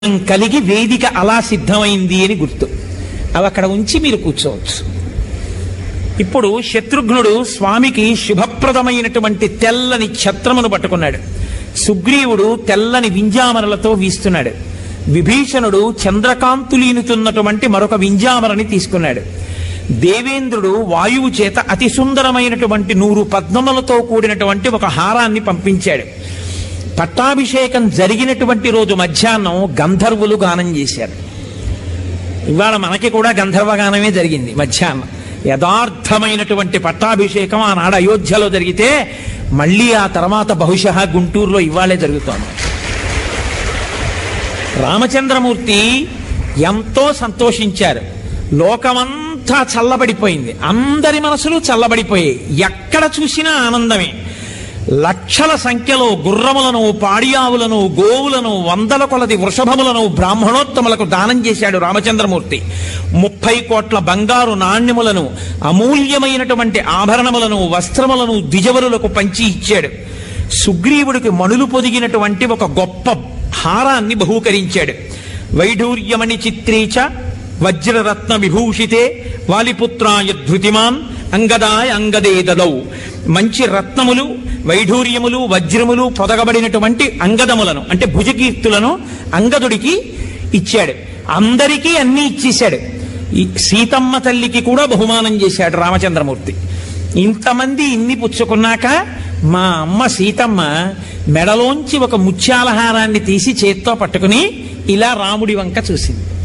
కలిగి వేదిక అలా సిద్ధమైంది అని గుర్తు అవి అక్కడ ఉంచి మీరు కూర్చోవచ్చు ఇప్పుడు శత్రుఘ్నుడు స్వామికి శుభప్రదమైనటువంటి తెల్లని ఛత్రమును పట్టుకున్నాడు సుగ్రీవుడు తెల్లని వింజామరలతో వీస్తున్నాడు విభీషణుడు చంద్రకాంతులీనుతున్నటువంటి మరొక వింజామరని తీసుకున్నాడు దేవేంద్రుడు వాయువు చేత అతి సుందరమైనటువంటి నూరు పద్మములతో కూడినటువంటి ఒక హారాన్ని పంపించాడు పట్టాభిషేకం జరిగినటువంటి రోజు మధ్యాహ్నం గంధర్వులు గానం చేశారు ఇవాళ మనకి కూడా గంధర్వగానమే జరిగింది మధ్యాహ్నం యథార్థమైనటువంటి పట్టాభిషేకం ఆనాడు అయోధ్యలో జరిగితే మళ్ళీ ఆ తర్వాత బహుశः గుంటూరులో ఇవాళే జరుగుతోంది రామచంద్రమూర్తి ఎంతో సంతోషించారు లోకమంతా చల్లబడిపోయింది అందరి మనసులు చల్లబడిపోయాయి ఎక్కడ చూసినా ఆనందమే లక్షల సంఖ్యలో గుర్రములను పాడియావులను గోవులను వందల కొలది వృషభములను బ్రాహ్మణోత్తములకు దానం చేశాడు రామచంద్రమూర్తి ముప్పై కోట్ల బంగారు నాణ్యములను అమూల్యమైనటువంటి ఆభరణములను వస్త్రములను ద్విజవరులకు పంచి ఇచ్చాడు సుగ్రీవుడికి మణులు పొదిగినటువంటి ఒక గొప్ప హారాన్ని బహూకరించాడు వైఢూర్యమణి చిత్రీచ వజ్రరత్న విభూషితే వాలిపుత్రాయ ధృతిమాన్ అంగదాయ అంగదే దదౌ మంచి రత్నములు వైఢూర్యములు వజ్రములు పొదగబడినటువంటి అంగదములను అంటే భుజకీర్తులను అంగదుడికి ఇచ్చాడు అందరికీ అన్నీ ఇచ్చేశాడు ఈ సీతమ్మ తల్లికి కూడా బహుమానం చేశాడు రామచంద్రమూర్తి ఇంతమంది ఇన్ని పుచ్చుకున్నాక మా అమ్మ సీతమ్మ మెడలోంచి ఒక ముత్యాలహారాన్ని తీసి చేత్తో పట్టుకుని ఇలా రాముడి వంక చూసింది